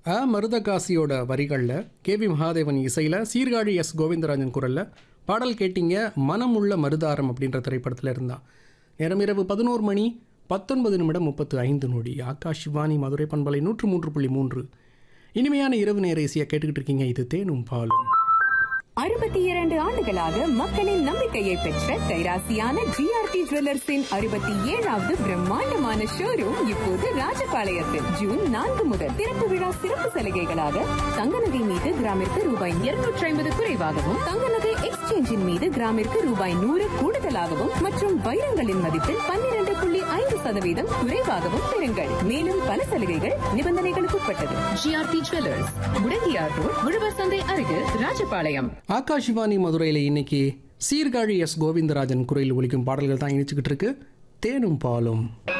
அ மருதகாசியோட வரிகளில் கேவி மகாதேவன் இசையில் சீர்காழி எஸ் கோவிந்தராஜன் குரலில் பாடல் கேட்டீங்க மனமுள்ள மருதாரம் அப்படின்ற திரைப்படத்தில் இருந்தான் நேரம் இரவு பதினோரு மணி பத்தொன்பது நிமிடம் முப்பத்து ஐந்து நொடி ஆகாஷ் சிவானி மதுரை பண்பலை நூற்று மூன்று புள்ளி மூன்று இனிமையான இரவு நேர இசையை கேட்டுக்கிட்டு இருக்கீங்க இது தேனும் பாலும் அறுபத்தி இரண்டு ஆண்டுகளாக மக்களின் நம்பிக்கையை பெற்ற கைராசியான ஜிஆர்டி ஜுவல்லர்ஸின் அறுபத்தி ஏழாவது பிரம்மாண்டமான ஷோரூம் இப்போது ராஜபாளையத்தில் ஜூன் நான்கு முதல் திறப்பு விழா சிறப்பு சலுகைகளாக தங்க நகை மீது கிராமிற்கு ரூபாய் இருநூற்றி ஐம்பது குறைவாகவும் தங்க நகை எக்ஸ்சேஞ்சின் மீது கிராமிற்கு ரூபாய் நூறு கூடுதலாகவும் மற்றும் வைரங்களின் மதிப்பில் பன்னிரண்டு புள்ளி ஐந்து சதவீதம் குறைவாகவும் பெறுங்கள் மேலும் பல சலுகைகள் நிபந்தனைகளுக்கு உட்பட்டது ஜிஆர்டி ஜுவல்லர்ஸ் முடங்கியார் ரோட் உழவர் சந்தை அருகில் ராஜபாளையம் ஆகாஷ் சிவானி மதுரையில் இன்னைக்கு சீர்காழி எஸ் கோவிந்தராஜன் குரலில் ஒலிக்கும் பாடல்கள் தான் இணைச்சிக்கிட்டு இருக்கு தேனும் பாலும்